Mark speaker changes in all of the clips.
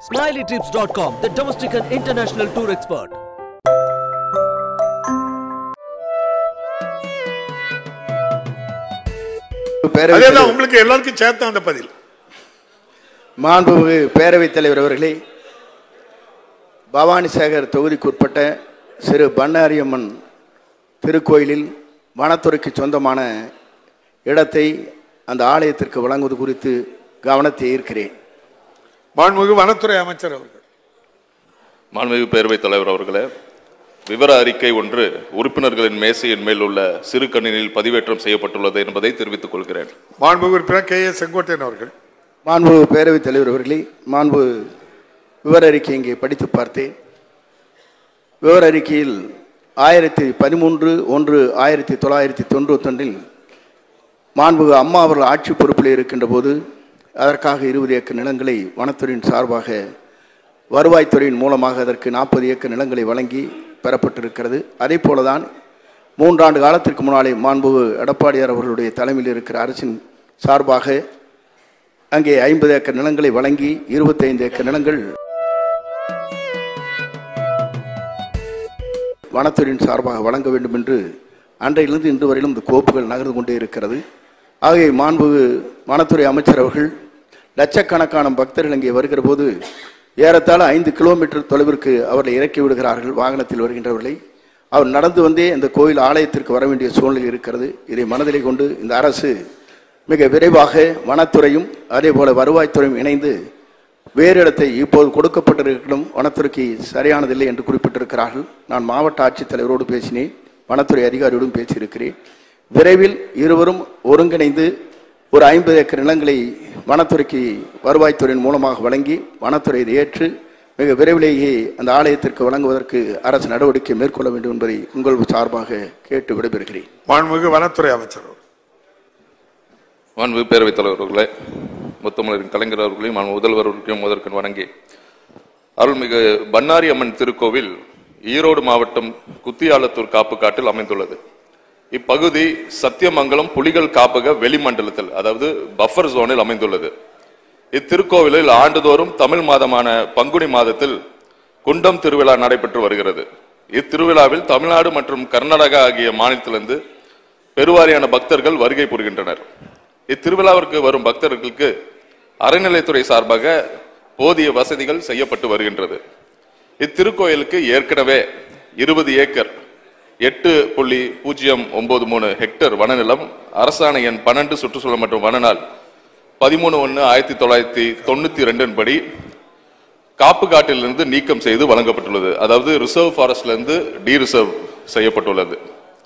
Speaker 1: SmileyTrips.com, the domestic and international tour expert.
Speaker 2: பேரவைத்
Speaker 3: அதேதான்
Speaker 2: தலைவர்
Speaker 3: உங்களுக்கு எல்லாருக்கும் சேர்த்து அந்த பதில்
Speaker 2: மாண்புமிகு பேரவைத் தலைவர் அவர்களே பவானி சேகர் தொகுதிக்குட்பட்ட சிறு பண்ணாரியம்மன் திருக்கோயிலில் வனத்துறைக்கு சொந்தமான இடத்தை அந்த ஆலயத்திற்கு வழங்குவது குறித்து கவனத்தை ஈர்க்கிறேன்
Speaker 3: மாண்புமிகு வனத்துறை அமைச்சர் அவர்கள்
Speaker 4: மாண்புமிகு பேரவைத் தலைவர் அவர்களே விவர அறிக்கை ஒன்று உறுப்பினர்களின் மேசையின் மேல் உள்ள சிறு கணினியில் பதிவேற்றம் செய்யப்பட்டுள்ளது என்பதை தெரிவித்துக் கொள்கிறேன்
Speaker 3: மாண்புமிகு உறுப்பினர் கே ஏ செங்கோட்டையன் அவர்கள்
Speaker 2: மாண்பு பேரவைத் தலைவர் அவர்களே மாண்பு விவர அறிக்கை இங்கே படித்து பார்த்தேன் விவர அறிக்கையில் ஆயிரத்தி பதிமூன்று ஒன்று ஆயிரத்தி தொள்ளாயிரத்தி தொண்ணூத்தொன்றில் மாண்புகு அம்மா அவர்கள் ஆட்சி பொறுப்பில் இருக்கின்ற போது அதற்காக இருபது ஏக்கர் நிலங்களை வனத்துறையின் சார்பாக வருவாய்த்துறையின் மூலமாக அதற்கு நாற்பது ஏக்கர் நிலங்களை வழங்கி பெறப்பட்டிருக்கிறது அதே போலதான் மூன்றாண்டு காலத்திற்கு முன்னாலே மாண்புகு எடப்பாடியார் அவர்களுடைய தலைமையில் இருக்கிற அரசின் சார்பாக அங்கே ஐம்பது ஏக்கர் நிலங்களை வழங்கி இருபத்தைந்து ஏக்கர் நிலங்கள் வனத்துறையின் சார்பாக வழங்க வேண்டும் என்று அன்றையிலிருந்து இன்று வரையிலும் இந்த கோப்புகள் நகர்ந்து கொண்டே இருக்கிறது ஆகவே மாண்புகு வனத்துறை அமைச்சர் அவர்கள் லட்சக்கணக்கான பக்தர்கள் இங்கே வருகிற போது ஏறத்தாழ ஐந்து கிலோமீட்டர் தொலைவிற்கு அவர்களை இறக்கி விடுகிறார்கள் வாகனத்தில் வருகின்றவர்களை அவர் நடந்து வந்தே இந்த கோயில் ஆலயத்திற்கு வர வேண்டிய சூழ்நிலை இருக்கிறது இதை மனதிலே கொண்டு இந்த அரசு மிக விரைவாக வனத்துறையும் அதே போல வருவாய்த்துறையும் இணைந்து வேறு இடத்தை இப்போது கொடுக்கப்பட்டிருக்கணும் வனத்துறைக்கு சரியானதில்லை என்று குறிப்பிட்டிருக்கிறார்கள் நான் மாவட்ட ஆட்சித்தலைவரோடு பேசினேன் வனத்துறை அதிகாரியோடும் பேசியிருக்கிறேன் விரைவில் இருவரும் ஒருங்கிணைந்து ஒரு ஐம்பது ஏக்கர் நிலங்களை வனத்துறைக்கு வருவாய்த்துறையின் மூலமாக வழங்கி வனத்துறை இதை ஏற்று மிக விரைவிலேயே அந்த ஆலயத்திற்கு வழங்குவதற்கு அரசு நடவடிக்கை மேற்கொள்ள வேண்டும் என்பதை உங்கள் சார்பாக கேட்டு விடைபெறுகிறேன்
Speaker 3: மாண்புமிகு வனத்துறை அமைச்சர் அவர்கள்.
Speaker 4: மாண்புமிகு பேரவைத் தலைவர் அவர்களே முத்தமிழரின் கலைஞர் அவர்களையும் மாண்பு முதல்வர் அவர்களையும் முதற்கண் வணங்கி அருள்மிகு பண்ணாரி அம்மன் திருக்கோவில் ஈரோடு மாவட்டம் குத்தியாலத்தூர் காப்பு காட்டில் அமைந்துள்ளது இப்பகுதி சத்தியமங்கலம் புலிகள் காப்பக வெளிமண்டலத்தில் அதாவது பஃபர் ஜோனில் அமைந்துள்ளது இத்திருக்கோவிலில் ஆண்டுதோறும் தமிழ் மாதமான பங்குனி மாதத்தில் குண்டம் திருவிழா நடைபெற்று வருகிறது இத்திருவிழாவில் தமிழ்நாடு மற்றும் கர்நாடகா ஆகிய மாநிலத்திலிருந்து பெருவாரியான பக்தர்கள் வருகை புரிகின்றனர் இத்திருவிழாவிற்கு வரும் பக்தர்களுக்கு அறநிலைத்துறை சார்பாக போதிய வசதிகள் செய்யப்பட்டு வருகின்றது இத்திருக்கோயிலுக்கு ஏற்கனவே இருபது ஏக்கர் எட்டு புள்ளி பூஜ்ஜியம் ஒன்பது மூணு ஹெக்டேர் வனநிலம் அரசாணை எண் பன்னெண்டு சுற்றுச்சூழல் மற்றும் வனநாள் பதிமூணு ஒன்று ஆயிரத்தி தொள்ளாயிரத்தி தொண்ணூத்தி ரெண்டின் படி காப்பு காட்டிலிருந்து நீக்கம் செய்து வழங்கப்பட்டுள்ளது அதாவது ரிசர்வ் ஃபாரஸ்ட்ல இருந்து டி ரிசர்வ் செய்யப்பட்டுள்ளது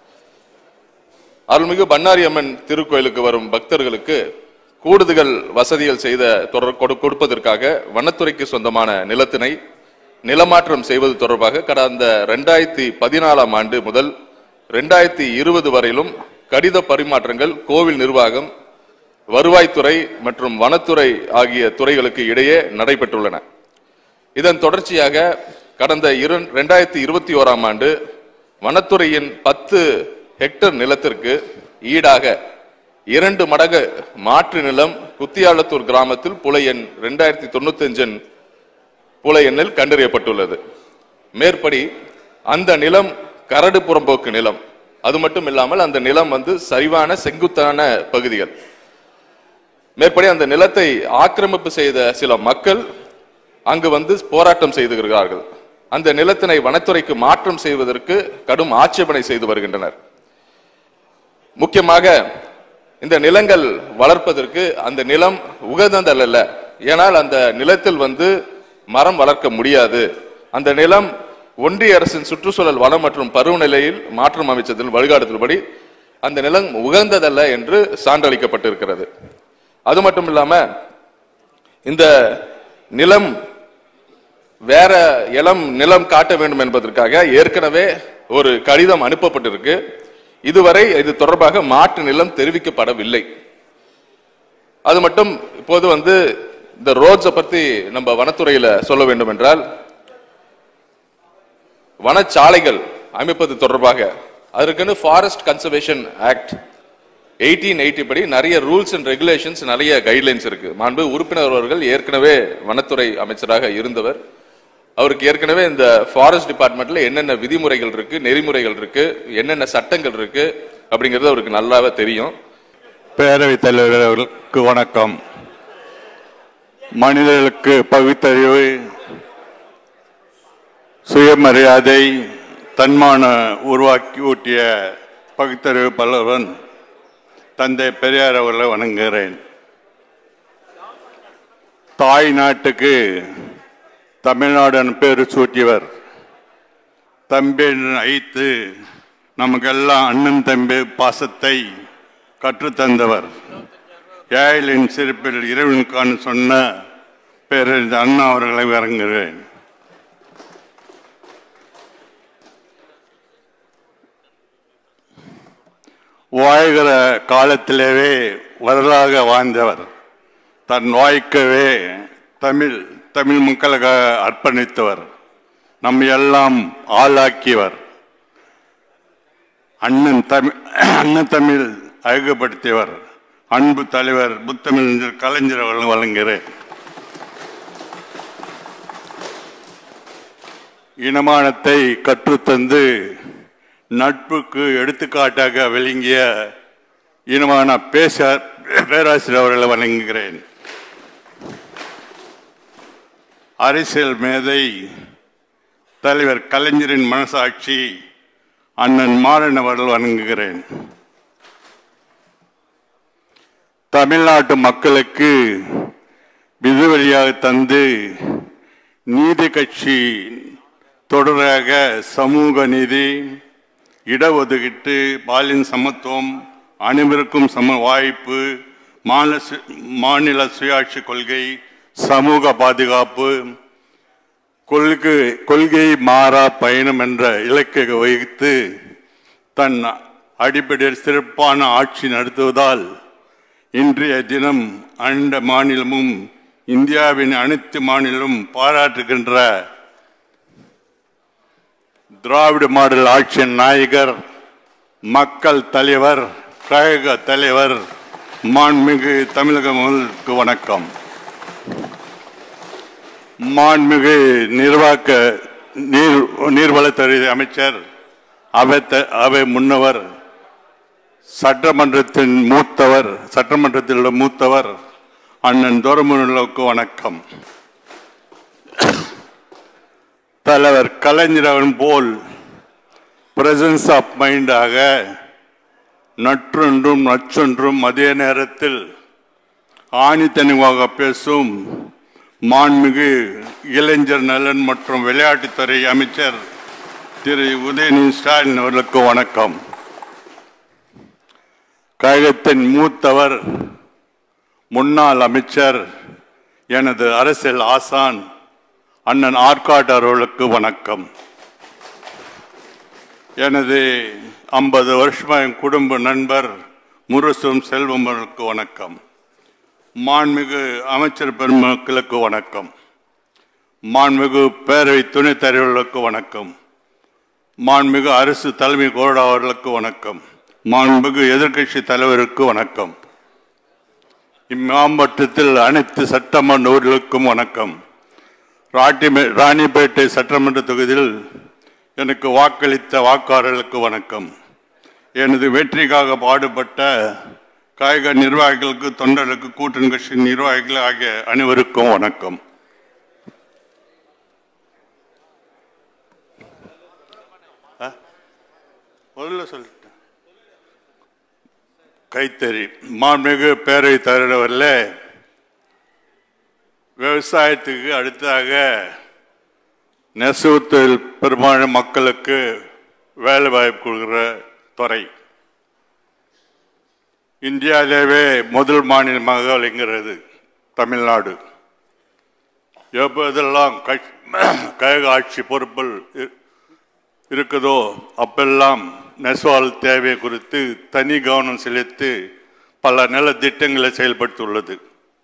Speaker 4: அருள்மிகு பண்ணாரி அம்மன் திருக்கோயிலுக்கு வரும் பக்தர்களுக்கு கூடுதல் வசதிகள் செய்த தொடர் கொடு- கொடுப்பதற்காக வனத்துறைக்கு சொந்தமான நிலத்தினை நிலமாற்றம் செய்வது தொடர்பாக கடந்த ரெண்டாயிரத்தி பதினாலாம் ஆண்டு முதல் ரெண்டாயிரத்தி இருபது வரையிலும் கடித பரிமாற்றங்கள் கோவில் நிர்வாகம் வருவாய்த்துறை மற்றும் வனத்துறை ஆகிய துறைகளுக்கு இடையே நடைபெற்றுள்ளன இதன் தொடர்ச்சியாக கடந்த இரண்டாயிரத்தி இருபத்தி ஓராம் ஆண்டு வனத்துறையின் பத்து ஹெக்டேர் நிலத்திற்கு ஈடாக இரண்டு மடங்கு மாற்று நிலம் குத்தியாலத்தூர் கிராமத்தில் புலை எண் ரெண்டாயிரத்தி தொண்ணூத்தி அஞ்சின் புலை எண்ணில் கண்டறியப்பட்டுள்ளது மேற்படி அந்த நிலம் கரடு புறம்போக்கு நிலம் அது மட்டும் இல்லாமல் அந்த நிலம் வந்து சரிவான செங்குத்தான பகுதிகள் மேற்படி அந்த நிலத்தை ஆக்கிரமிப்பு செய்த சில மக்கள் அங்கு வந்து போராட்டம் செய்துகிறார்கள் அந்த நிலத்தினை வனத்துறைக்கு மாற்றம் செய்வதற்கு கடும் ஆட்சேபனை செய்து வருகின்றனர் முக்கியமாக இந்த நிலங்கள் வளர்ப்பதற்கு அந்த நிலம் உகந்ததல்ல ஏனால் அந்த நிலத்தில் வந்து மரம் வளர்க்க முடியாது அந்த நிலம் ஒன்றிய அரசின் சுற்றுச்சூழல் வனம் மற்றும் பருவநிலையில் மாற்றம் அமைச்சதில் வழிகாட்டுதல்படி அந்த நிலம் உகந்ததல்ல என்று சான்றளிக்கப்பட்டிருக்கிறது அது மட்டும் இல்லாம இந்த நிலம் வேற இளம் நிலம் காட்ட வேண்டும் என்பதற்காக ஏற்கனவே ஒரு கடிதம் அனுப்பப்பட்டிருக்கு இதுவரை இது தொடர்பாக மாற்று நிலம் தெரிவிக்கப்படவில்லை அது மட்டும் இப்போது வந்து இந்த ரோட்ஸை பத்தி நம்ம வனத்துறையில சொல்ல வேண்டும் என்றால் வனச்சாலைகள் அமைப்பது தொடர்பாக அதற்குன்னு forest conservation act eighteen eighty படி நிறைய ரூல்ஸ் அண்ட் ரெகுலேஷன்ஸ் நிறைய கைட்லைன்ஸ் இருக்கு மாண்பு உறுப்பினர் அவர்கள் ஏற்கனவே வனத்துறை அமைச்சராக இருந்தவர் அவருக்கு ஏற்கனவே இந்த ஃபாரஸ்ட் டிபார்ட்மெண்ட்ல என்னென்ன விதிமுறைகள் இருக்கு நெறிமுறைகள் இருக்கு என்னென்ன சட்டங்கள் இருக்கு அப்படிங்கிறது அவருக்கு நல்லாவே தெரியும்
Speaker 5: பேரவைத் தலைவர் அவர்களுக்கு வணக்கம் மனிதர்களுக்கு பகுத்தறிவு சுயமரியாதை தன்மான உருவாக்கி ஊட்டிய பகுத்தறிவு பல்லவன் தந்தை பெரியார் அவர்களை வணங்குகிறேன் தாய் நாட்டுக்கு தமிழ்நாடு பேரு சூட்டியவர் தம்பி ஐத்து நமக்கெல்லாம் அண்ணன் தம்பி பாசத்தை கற்றுத்தந்தவர் ஏழின் சிறப்பில் இறைவனுக்கான சொன்ன பேரறிஞர் அண்ணா அவர்களை வழங்குகிறேன் வாழ்கிற காலத்திலேயே வரலாக வாழ்ந்தவர் தன் வாய்க்கவே தமிழ் தமிழ் மக்களுக்கு அர்ப்பணித்தவர் நம்மை எல்லாம் ஆளாக்கியவர் அண்ணன் தமிழ் அண்ணன் தமிழ் அழகுபடுத்தியவர் அன்பு தலைவர் முத்தமிழ் கலைஞர் அவர்கள் வழங்குகிறேன் இனமானத்தை கற்றுத்தந்து நட்புக்கு எடுத்துக்காட்டாக விளங்கிய இனமான பேச பேராசிரியர் அவர்களை வழங்குகிறேன் அரசியல் மேதை தலைவர் கலைஞரின் மனசாட்சி அண்ணன் மாறன் அவர்கள் வணங்குகிறேன் தமிழ்நாட்டு மக்களுக்கு விதிவழியாக தந்து நீதி கட்சி தொடராக சமூக நீதி இடஒதுக்கீட்டு பாலின் சமத்துவம் அனைவருக்கும் சம வாய்ப்பு மாநில சு- மாநில சுயாட்சி கொள்கை சமூக பாதுகாப்பு கொள்கை கொள்கை மாறா பயணம் என்ற இலக்கை வகித்து தன் அடிப்படையில் சிறப்பான ஆட்சி நடத்துவதால் இன்றைய தினம் அண்ட மாநிலமும் இந்தியாவின் அனைத்து மாநிலமும் பாராட்டுகின்ற திராவிட மாடல் ஆட்சியின் நாயகர் மக்கள் தலைவர் கழக தலைவர் மாண்புமிகு தமிழக முதல்வருக்கு வணக்கம் மாண்புமிகு நிர்வாக நீர் நீர்வளத்துறை அமைச்சர் அவை த- அவை முன்னவர் சட்டமன்றத்தின் மூத்தவர் சட்டமன்றத்தில் உள்ள மூத்தவர் அண்ணன் துரமுனுக்கு வணக்கம் தலைவர் கலைஞரவன் போல் பிரசன்ஸ் ஆஃப் மைண்டாக நற்றொன்றும் நச்சொன்றும் அதே நேரத்தில் ஆணித்தனிவாக பேசும் மாண்புமிகு இளைஞர் நலன் மற்றும் விளையாட்டுத்துறை அமைச்சர் திரு உதயநிதி ஸ்டாலின் அவர்களுக்கு வணக்கம் கழகத்தின் மூத்தவர் முன்னாள் அமைச்சர் எனது அரசியல் ஆசான் அண்ணன் ஆற்காட் அவர்களுக்கு வணக்கம் எனது ஐம்பது வருஷமா என் குடும்ப நண்பர் முரசும் செல்வம் அவர்களுக்கு வணக்கம் மாண்புமிகு அமைச்சர் பெருமக்களுக்கு வணக்கம் மாண்புமிகு பேரவை துணைத் தலைவர்களுக்கு வணக்கம் மாண்புமிகு அரசு தலைமை கோரடா அவர்களுக்கு வணக்கம் மாண்புமிகு எதிர்க்கட்சி தலைவருக்கு வணக்கம் இம்மாவட்டத்தில் அனைத்து சட்டமன்ற ஊர்களுக்கும் வணக்கம் ராட்டிமே ராணிப்பேட்டை சட்டமன்ற தொகுதியில் எனக்கு வாக்களித்த வாக்காளர்களுக்கு வணக்கம் எனது வெற்றிக்காக பாடுபட்ட காய்க நிர்வாகிகளுக்கு தொண்டர்களுக்கு கூட்டணி கட்சி நிர்வாகிகள் ஆகிய அனைவருக்கும் வணக்கம் ஆ? முதல்ல சொல்லிட்டேன் கைத்தறி மாண்புமிகு பேரவை தலைவரில் விவசாயத்துக்கு அடுத்ததாக நெசவு தொழில் பெரும்பாலான மக்களுக்கு வேலை வாய்ப்பு கொடுக்கிற துறை இந்தியாவிலேயே முதல் மாநிலமாக விளங்குகிறது தமிழ்நாடு எப்போதெல்லாம் கட்சி கழக ஆட்சி பொறுப்பில் இ- இருக்குதோ அப்பெல்லாம் நெசவால் தேவை குறித்து தனி கவனம் செலுத்தி பல நல திட்டங்களை செயல்படுத்தியுள்ளது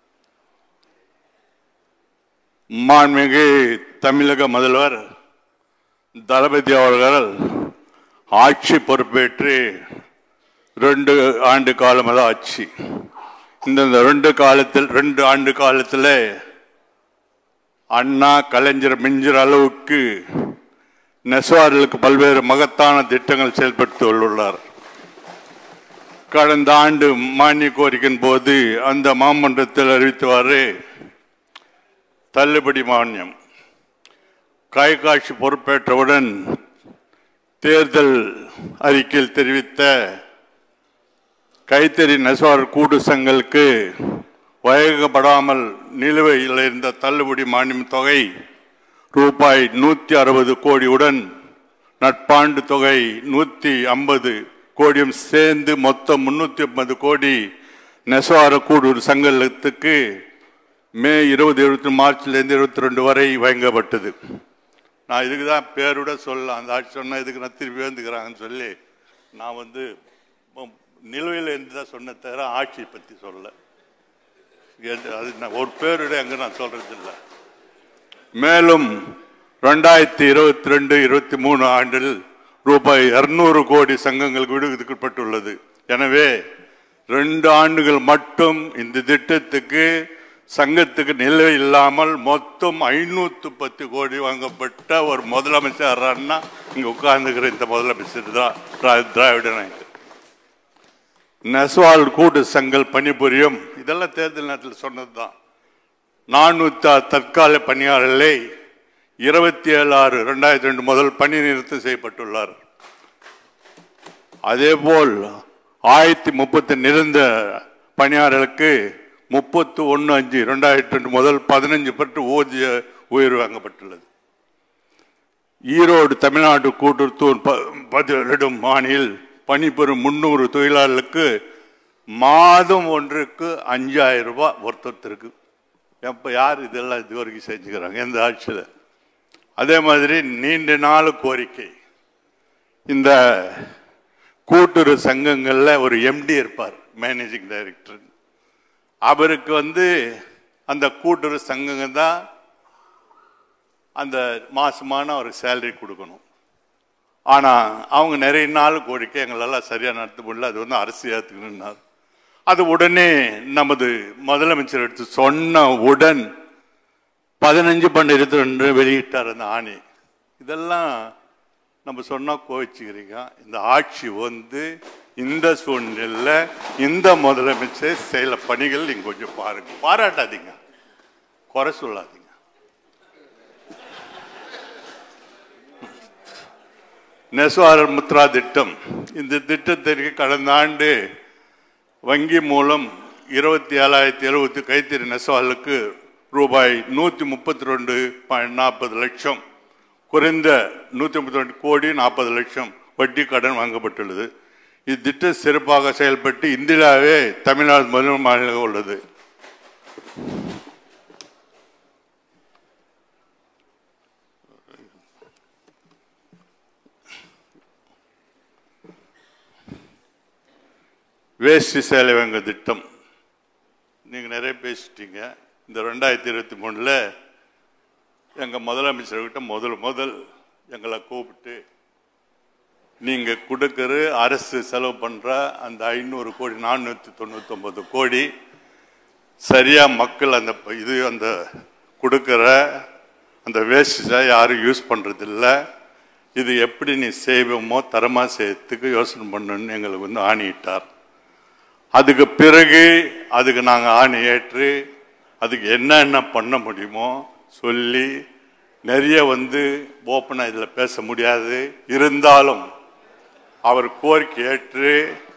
Speaker 5: மாண்புமிகு தமிழக முதல்வர் தளபதி அவர்கள் ஆட்சி பொறுப்பேற்று ரெண்டு ஆண்டு காலமெல்லாம் ஆச்சு இந்த இந்த ரெண்டு காலத்தில் ரெண்டு ஆண்டு காலத்தில் அண்ணா கலைஞர் மிஞ்சுற அளவுக்கு நெசவாளர்களுக்கு பல்வேறு மகத்தான திட்டங்கள் செயல்படுத்தி உள்ளார் கடந்த ஆண்டு மானிய கோரிக்கையின் போது அந்த மாமன்றத்தில் அறிவித்தவாறு தள்ளுபடி மானியம் காய்காட்சி பொறுப்பேற்றவுடன் தேர்தல் அறிக்கையில் தெரிவித்த கைத்தறி நெசவாளர் கூட்டு சங்கங்களுக்கு வழங்கப்படாமல் நிலுவையில் இருந்த தள்ளுபடி மானியம் தொகை ரூபாய் நூற்றி அறுபது கோடியுடன் நட்பாண்டு தொகை நூற்றி ஐம்பது கோடியும் சேர்ந்து மொத்தம் முன்னூற்றி ஐம்பது கோடி நெசவார கூடு சங்கத்துக்கு மே இருபது இருபத்தி மார்ச்லேருந்து இருபத்தி ரெண்டு வரை வழங்கப்பட்டது நான் இதுக்கு தான் பேருட சொல்ல அந்த ஆட்சி சொன்னால் இதுக்கு நான் திருப்பி வந்துக்கிறாங்கன்னு சொல்லி நான் வந்து உம், நிலுவையில் இருந்து தான் சொன்ன தவிர ஆட்சி பற்றி சொல்ல எது- அது நான் ஒரு பேருட அங்கே நான் சொல்றது இல்லை மேலும் ரெண்டாயிரத்தி இருபத்தி ரெண்டு இருபத்தி மூணு ஆண்டில் ரூபாய் இருநூறு கோடி சங்கங்களுக்கு விடுவிக்கப்பட்டுள்ளது எனவே ரெண்டு ஆண்டுகள் மட்டும் இந்த திட்டத்துக்கு சங்கத்துக்கு நிலை இல்லாமல் மொத்தம் ஐநூத்தி பத்து கோடி வாங்கப்பட்ட ஒரு முதலமைச்சர் அண்ணா இங்க உட்கார்ந்துக்கிற இந்த முதலமைச்சர் தான் திரா- திராவிட நாயகர் நெசவாள் கூட்டு சங்கல் பணிபுரியும் இதெல்லாம் தேர்தல் நேரத்தில் சொன்னதுதான் நானூத்தி தற்கால பணியாளர்களை இருபத்தி ஏழு ஆறு ரெண்டாயிரத்தி ரெண்டு முதல் பணி நிறுத்தம் செய்யப்பட்டுள்ளார் அதேபோல் ஆயிரத்தி முப்பத்தி நிறந்த பணியாளர்களுக்கு முப்பத்து ஒன்று அஞ்சு ரெண்டாயிரத்தி ரெண்டு முதல் பதினஞ்சு பட்டு ஊதிய உயர்வு வழங்கப்பட்டுள்ளது ஈரோடு தமிழ்நாடு கூட்டுறவு ப- பதிலிடும் மாநில் பணிபுரியும் முன்னூறு தொழிலாளர்களுக்கு மாதம் ஒன்றுக்கு அஞ்சாயிரம் ரூபாய் ஒருத்தருக்கு எப்போ யார் இதெல்லாம் இது வரைக்கும் செஞ்சுக்கிறாங்க எந்த ஆட்சியில் அதே மாதிரி நீண்ட நாள் கோரிக்கை இந்த கூட்டுறவு சங்கங்கள்ல ஒரு எம்டி இருப்பார் மேனேஜிங் டைரக்டர் அவருக்கு வந்து அந்த கூட்டுறவு சங்கங்க தான் அந்த மாசமான ஒரு சேலரி கொடுக்கணும் ஆனா அவங்க நிறைய நாள் கோரிக்கை எங்களெல்லாம் சரியா நடத்த முடியல அது வந்து அரசு ஏற்றுக்கணும்னார் அது உடனே நமது முதலமைச்சர் எடுத்து சொன்ன உடன் பதினஞ்சு பண்ண இருபத்தி ரெண்டு வெளியிட்டார் அந்த ஆணை இதெல்லாம் நம்ம சொன்னா கோவிச்சுக்கிறீங்க இந்த ஆட்சி வந்து இந்த சூழ்நிலையில் இந்த முதலமைச்சர் செய்யல பணிகள் நீங்க கொஞ்சம் பாருங்க பாராட்டாதீங்க குறை சொல்லாதீங்க நெசவாளர் முத்ரா திட்டம் இந்த திட்டத்திற்கு கடந்த ஆண்டு வங்கி மூலம் இருபத்தி ஏழாயிரத்தி எழுபத்தி கைத்தறி நெசவாளுக்கு ரூபாய் நூற்றி முப்பத்தி ரெண்டு நாற்பது லட்சம் குறைந்த நூற்றி முப்பத்தி ரெண்டு கோடி நாற்பது லட்சம் வட்டி கடன் வாங்கப்பட்டுள்ளது இத்திட்டம் சிறப்பாக செயல்பட்டு இந்தியாவே தமிழ்நாடு முதல் மாநிலம் உள்ளது வேஷ்டி சேலை வாங்க திட்டம் நீங்கள் நிறைய பேசிட்டீங்க இந்த ரெண்டாயிரத்தி இருபத்தி மூணில் எங்கள் முதலமைச்சர்கிட்ட முதல் முதல் எங்களை கூப்பிட்டு நீங்கள் கொடுக்குற அரசு செலவு பண்ணுற அந்த ஐநூறு கோடி நானூற்றி தொண்ணூத்தொம்பது கோடி சரியாக மக்கள் அந்த ப- இது அந்த கொடுக்குற அந்த வேஸ்ட்டை யாரும் யூஸ் பண்ணுறதில்ல இது எப்படி நீ செய்வோமோ தரமாக செய்யறதுக்கு யோசனை பண்ணணும்னு எங்களுக்கு வந்து ஆணையிட்டார் அதுக்கு பிறகு அதுக்கு நாங்கள் ஆணை ஏற்று அதுக்கு என்னென்ன பண்ண முடியுமோ சொல்லி நிறைய வந்து ஓப்பனாக இதில் பேச முடியாது இருந்தாலும் அவர் கோரிக்கை ஏற்று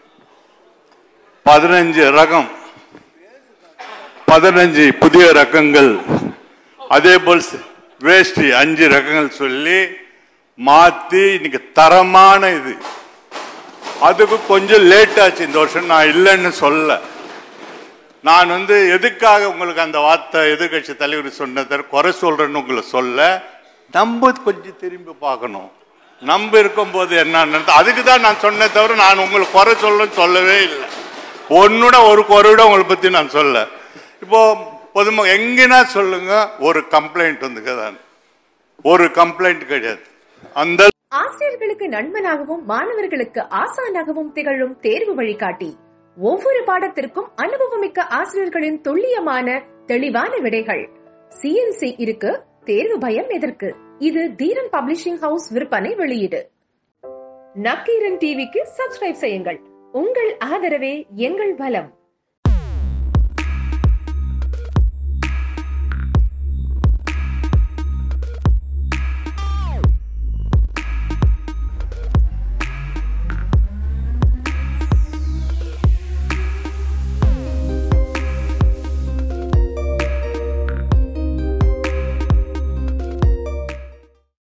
Speaker 5: பதினஞ்சு ரகம் பதினஞ்சு புதிய ரகங்கள் அதே போல் சி- வேஷ்டி அஞ்சு ரகங்கள் சொல்லி மாத்தி இன்னைக்கு தரமான இது அதுக்கு கொஞ்சம் லேட் ஆச்சு இந்த வருஷம் நான் இல்லைன்னு சொல்ல நான் வந்து எதுக்காக உங்களுக்கு அந்த வார்த்தை எதிர்கட்சி தலைவர் சொன்னதை குறை சொல்றேன்னு உங்களை சொல்ல நம்ம கொஞ்சம் திரும்பி பார்க்கணும் நம்ம இருக்கும்போது என்ன அதுக்கு தான் நான் சொன்னே தவிர நான் உங்களுக்கு குறை சொல்லணும்னு சொல்லவே இல்லை ஒன்னோட ஒரு குறையோட உங்களை பத்தி நான் சொல்ல இப்போ பொதுமக்கள் எங்கன்னா சொல்லுங்க ஒரு கம்ப்ளைண்ட் வந்துக்கதான் ஒரு கம்ப்ளைண்ட் கிடையாது அந்த
Speaker 6: ஆசிய ஆசிரியர்களுக்கு நண்பனாகவும் மாணவர்களுக்கு ஆசானாகவும் திகழும் தேர்வு வழிகாட்டி ஒவ்வொரு பாடத்திற்கும் அனுபவமிக்க ஆசிரியர்களின் துல்லியமான தெளிவான விடைகள் சிஎன்சி இருக்கு தேர்வு பயம் எதற்கு இது தீரன் பப்ளிஷிங் ஹவுஸ் விற்பனை வெளியீடு நக்கீரன் டிவிக்கு சப்ஸ்கிரைப் செய்யுங்கள் உங்கள் ஆதரவே எங்கள் பலம்